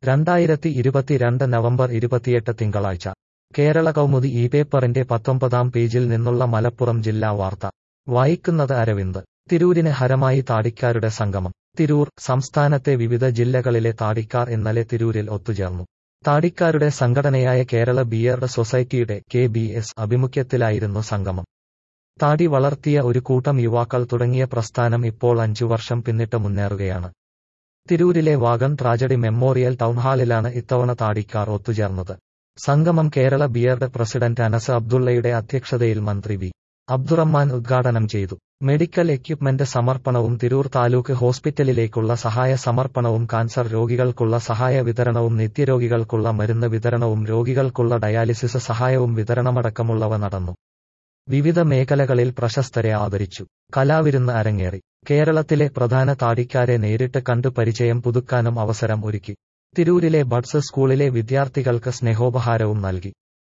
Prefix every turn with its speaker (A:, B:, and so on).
A: രണ്ടായിരത്തി ഇരുപത്തിരണ്ട് നവംബർ ഇരുപത്തിയെട്ട് തിങ്കളാഴ്ച കേരള കൗമുദി ഈ പേപ്പറിന്റെ പത്തൊമ്പതാം പേജിൽ നിന്നുള്ള മലപ്പുറം ജില്ലാ വാർത്ത വായിക്കുന്നത് അരവിന്ദ് തിരൂരിന് ഹരമായി താടിക്കാരുടെ സംഗമം തിരൂർ സംസ്ഥാനത്തെ വിവിധ ജില്ലകളിലെ താടിക്കാർ ഇന്നലെ തിരൂരിൽ ഒത്തുചേർന്നു താടിക്കാരുടെ സംഘടനയായ കേരള ബിയർഡ് സൊസൈറ്റിയുടെ കെ ബി എസ് ആഭിമുഖ്യത്തിലായിരുന്നു സംഗമം താടി വളർത്തിയ ഒരു കൂട്ടം യുവാക്കൾ തുടങ്ങിയ പ്രസ്ഥാനം ഇപ്പോൾ അഞ്ചു വർഷം പിന്നിട്ട് മുന്നേറുകയാണ് തിരൂരിലെ വാഗൺ ട്രാജഡി മെമ്മോറിയൽ ടൗൺഹാളിലാണ് ഇത്തവണ താടിക്കാർ ഒത്തുചേർന്നത് സംഗമം കേരള ബിയർഡ് പ്രസിഡന്റ് അനസ് അബ്ദുള്ളയുടെ അധ്യക്ഷതയിൽ മന്ത്രി വി അബ്ദുറഹ്മാൻ ഉദ്ഘാടനം ചെയ്തു മെഡിക്കൽ എക്യുപ്മെന്റ് സമർപ്പണവും തിരൂർ താലൂക്ക് ഹോസ്പിറ്റലിലേക്കുള്ള സഹായ സമർപ്പണവും കാൻസർ രോഗികൾക്കുള്ള സഹായ വിതരണവും നിത്യരോഗികൾക്കുള്ള മരുന്ന് വിതരണവും രോഗികൾക്കുള്ള ഡയാലിസിസ് സഹായവും വിതരണമടക്കമുള്ളവ നടന്നു വിവിധ മേഖലകളിൽ പ്രശസ്തരെ ആദരിച്ചു കലാവിരുന്ന് അരങ്ങേറി കേരളത്തിലെ പ്രധാന താടിക്കാരെ നേരിട്ട് കണ്ടു പരിചയം പുതുക്കാനും അവസരം ഒരുക്കി തിരൂരിലെ ബഡ്സ് സ്കൂളിലെ വിദ്യാർത്ഥികൾക്ക് സ്നേഹോപഹാരവും നൽകി